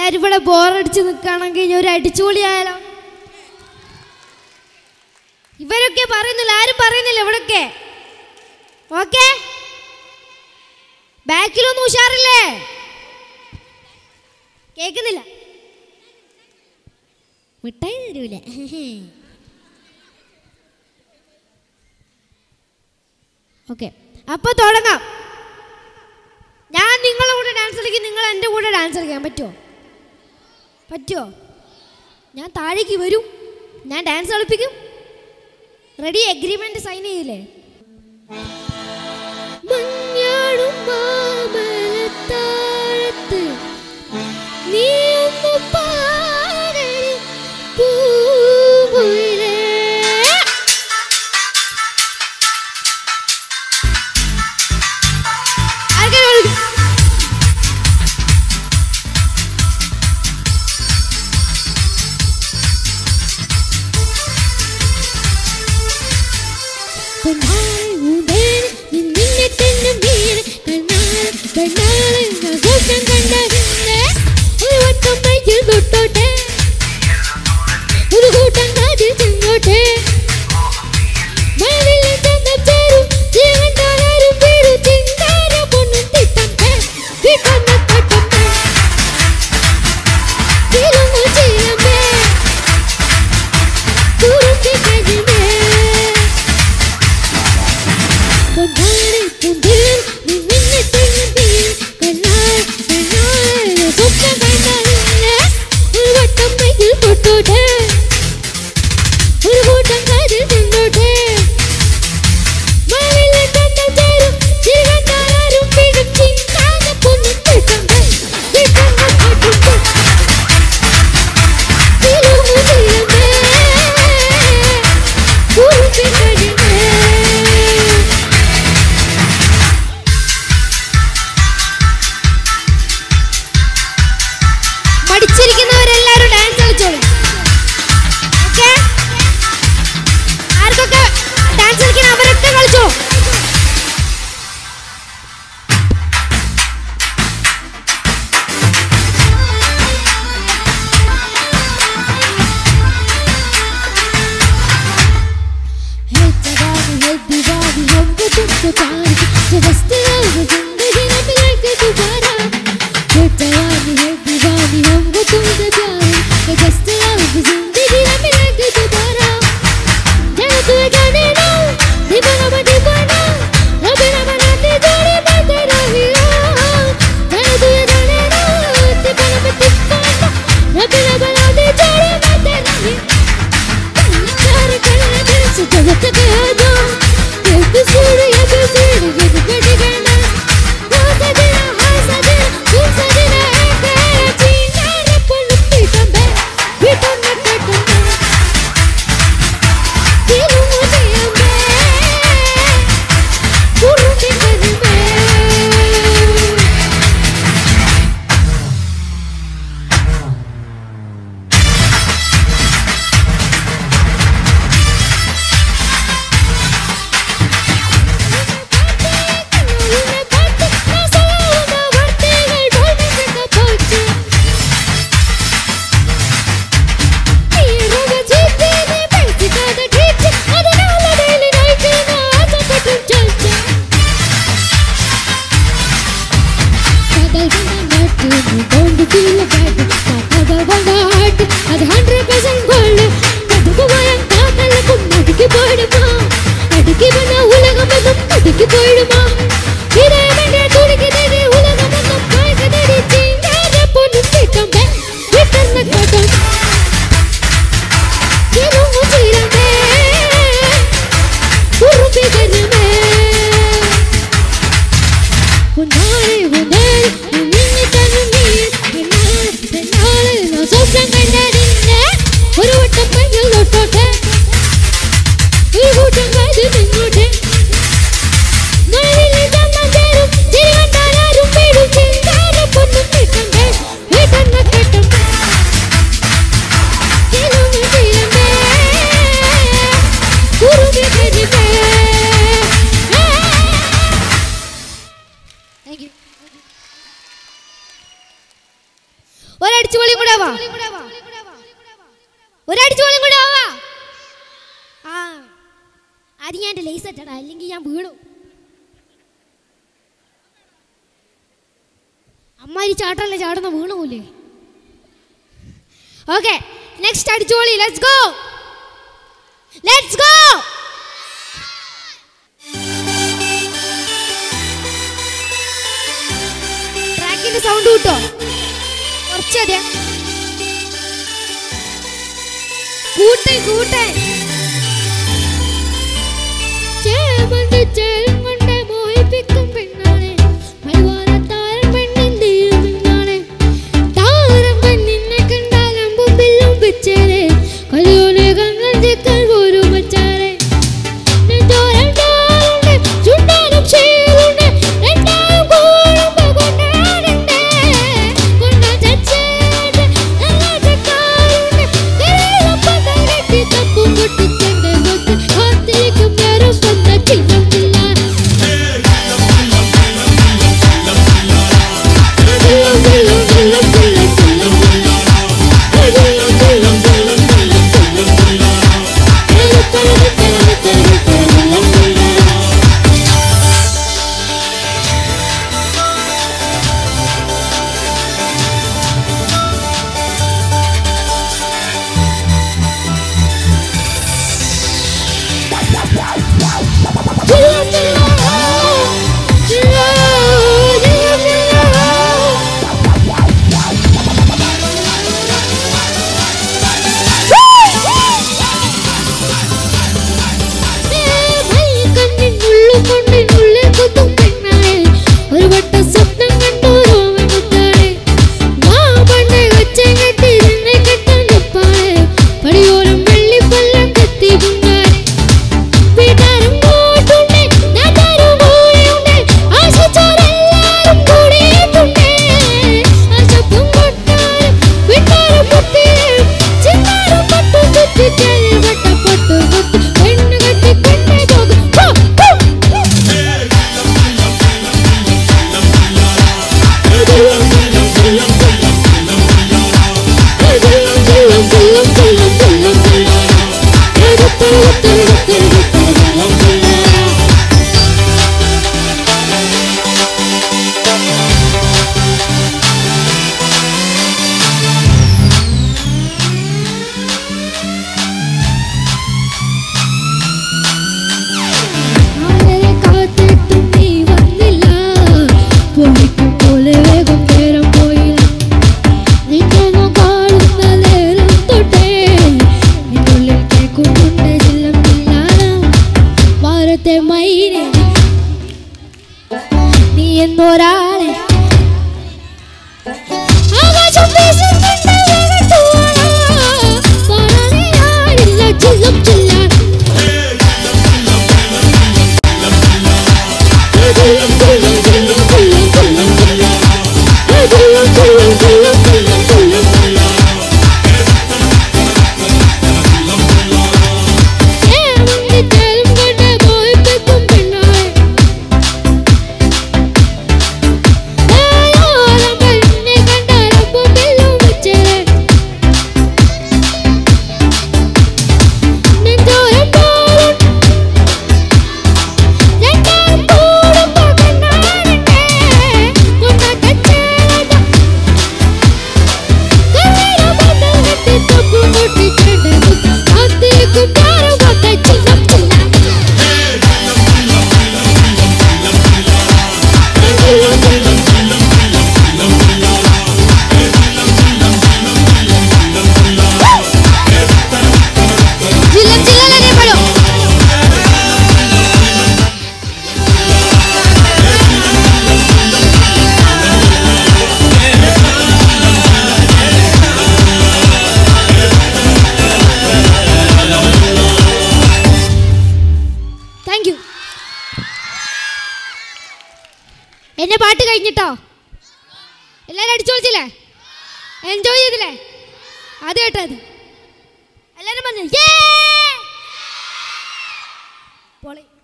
എല്ലാരും ഇവിടെ ബോറടിച്ച് നിൽക്കുകയാണെങ്കിൽ ഇനി ഒരു അടിച്ചുപൊളിയായാലോ ഇവരൊക്കെ പറയുന്നില്ല ആരും പറയുന്നില്ല ഇവിടൊക്കെ ഓക്കെ ബാക്കിലൊന്നും ഉഷാറില്ലേ കേൾക്കുന്നില്ല മിഠായി തരൂല ഓക്കെ അപ്പോൾ തുടങ്ങാം ഞാൻ നിങ്ങളുടെ കൂടെ ഡാൻസ് കളിക്കും നിങ്ങൾ എൻ്റെ കൂടെ ഡാൻസ് കളിക്കാൻ പറ്റുമോ പറ്റുമോ ഞാൻ താഴേക്ക് വരും ഞാൻ ഡാൻസ് കളിപ്പിക്കും റെഡി എഗ്രിമെന്റ് സൈൻ ചെയ്യില്ലേ മഞ്ഞാടും മാമലത്താഴത്ത് നീ ഒന്ന് പാടടി പൂങ്കുയിലേ. ആർക്കെങ്കിലും വിളിക്ക്. കണ്ണാലെ ഊതേന് നിന്നെ തന്നെ വീണ് കണ്ണാലെ കണ്ണാലെ ഞാൻ കൂട്ടം കണ്ടതിന്നെ ഒരു വട്ടം മൈക്കിൽ തൊട്ടോട്ടെ ഒരു കൂട്ടം കാതിൽ ചെന്നോട്ടെ മഴവില്ലിൽ ചെന്ന പേരും ജീവൻ താരാരും വീടും ചിങ്കാര പൊണ്ണും തിട്ടമ്പേ വിട്ടന്ന തട്ടമ്പേ തിരുമു ചീലമ്പേ കുറുക്കി കഴിഞ്ഞേ പൊന്നാടി പുന്തിൽ നിന്നെ തെങ്ങുതിൽ കണ്ണാൽ കണ്ണാൽ സ്വപ്നം കണ്ടതിന്നെ ഒരു വട്ടം മൈക്കിൽ തൊട്ടോട്ടെ ഒരു കൂട്ടം കാതിൽ ചെന്നോട്ടെ മഴവില്ലിൽ തന്ന ചേരും ജീവൻ താരാരും വീടും ചിങ്കാന പൊന്നും തിട്ടമ്പേ വിട്ടന്ന തട്ടമ്പേ തിരുമു ചീലമ്പേ കുറുക്കി കഴിഞ്ഞേ മടിച്ചിരിക്കുന്നവരെല്ലാരും ഡാൻസ് കളിച്ചോളൂ ഓക്കെ ആർക്കൊക്കെ ഡാൻസ് കളിക്കണം അവരൊക്കെ കളിച്ചോ है जवानी है दीवानी हमको तुमको प्यार जो बसते रहो जिंदगी न मिलेगी दोबारा है जवानी है दीवानी हमको तुमसे प्यार जो बसते रहो जिंदगी न मिलेगी दोबारा जाने तू ये जाने ना दीवाना मैं दीवाना रबे ना बनाते जोड़ी मैं तेरा हीरा जाने तू ये जाने ना दीवाना मैं दीवाना रबे ना बनाते जोड़ी मैं तेरा हीरा प्यार करने दिल से जगत के आ जाओ ये भी सूर ये भी सूर ये भी बड़ी गई ഒരടിച്ചു പൊളിയും കൂടെ ആവാ ഒരടിച്ചു പൊളിയും കൂടെ ആവാ ആ അത് ഞാൻ എൻ്റെ ലേസ് അറ്റടാ അല്ലെങ്കിൽ ഞാൻ വീണു അമ്മാരി ചാട്ടല്ലേ ചാടുന്ന വീണൂല്ലേ ഓക്കെ നെക്സ്റ്റ് അടിച്ചോളി ലെറ്റ്സ് ഗോ ലെറ്റ്സ് ഗോ ട്രാക്കിന്റെ സൗണ്ട് കിട്ടോ കുറച്ചതെ കൂട്ടെ കൂട്ടെ ചേമന്ത് ചേരും കൊണ്ട് മോഹിപ്പിക്കും പെണ്ണാണ് മൈവാനത്താരൻ പെണ്ണിൻ തീരും പെണ്ണാണ് താരം പെണ്ണിനെ കണ്ടാൽ അമ്പും വില്ലും വെച്ചേരെ കലിയോനെ കണ്ണഞ്ചിക്കൽ പോലും വച്ചാരെ നെഞ്ചോരം ചാറുണ്ട് ചുണ്ടാനും ചേരുണ്ട് രണ്ടാളും കൂടുമ്പോ കൊണ്ടാടുണ്ട് കൊണ്ടാച്ചേരുണ്ട് നല്ല ചക്കാറുണ്ട് കരയിലപ്പം തകട്ടി തപ്പും പൊട്ടിച്ചെന്റെ കൊത്ത് കാത്തിരിക്കും നേരം വന്ന ചിന്നം ചില്ല ചില്ലം ചില്ലം ചില്ലം ചില്ലം ചില്ലം ചില്ലം ചില്ലം ചില്ലം ചില്ലം ചില്ലം ഒരു വട്ട സ്വപ്നം കണ്ടു രോമൻ കുത്താനെ ഞാൻ പണ്ട് കൊച്ചൻ കെട്ടി നിന്നെ കെട്ടാൻ നിപ്പാനെ പടിയോരം വെള്ളിപ്പല്ലം കത്തി കുങ്ങാനെ വീട്ടാരും കൂട്ടുണ്ട് നാട്ടാരും കൂടെയുണ്ട് ആശിച്ചോരെല്ലാരും കൂടെയുണ്ട് ആശപ്പും കൊട്ടാരും വീട്ടാരും കുത്തിയും ചിന്നാരും പട്ടു കുത്തി വട്ട പട്ടു കുത്തി പെണ്ണ് കെട്ടി പെണ്ണെ പോകും ഹോ, ഹോ, ഹോ. ആരെ കാത്തിട്ടും നീ വന്നില്ല പോയിക്കും പോലെ വേഗം നേരം പോയില്ല നിന്നൊന്നും കാണുന്ന നേരം തൊട്ടേ നിന്നുള്ളിൽ കേൾക്കുന്നുണ്ട് ചില്ലം ചില്ലാനം വാരത്തെ മൈനെ നീ എന്നൊരാളെ ആകാശം വീശുന്നുണ്ട് വേഗത്തുവാണ പറയാനില്ല ചില്ലം ചില്ലാൻ നെഞ്ചോരം പോലും രണ്ടാം കൂടുമ്പോ കണ്ണാടണ്ടേ കൊണ്ടക്കച്ചേരത കരയില ബന്ധം കെട്ടി തൊപ്പു പൊട്ടിച്ചേണ്ടേ കാത്തിരിക്കും പാറുമൊക്കെ ചില്ലം ചില്ല ചില്ലം ചില്ലല്ലേ പടോ താങ്ക് യു എന്നെ പാട്ട് കഴിഞ്ഞിട്ടോ എല്ലാരും അടിച്ചു പൊളിച്ചില്ലേ എൻജോയ് ചെയ്തില്ലേ അത് കേട്ടത് എല്ലാരും പറഞ്ഞു "Yeah!" പൊളി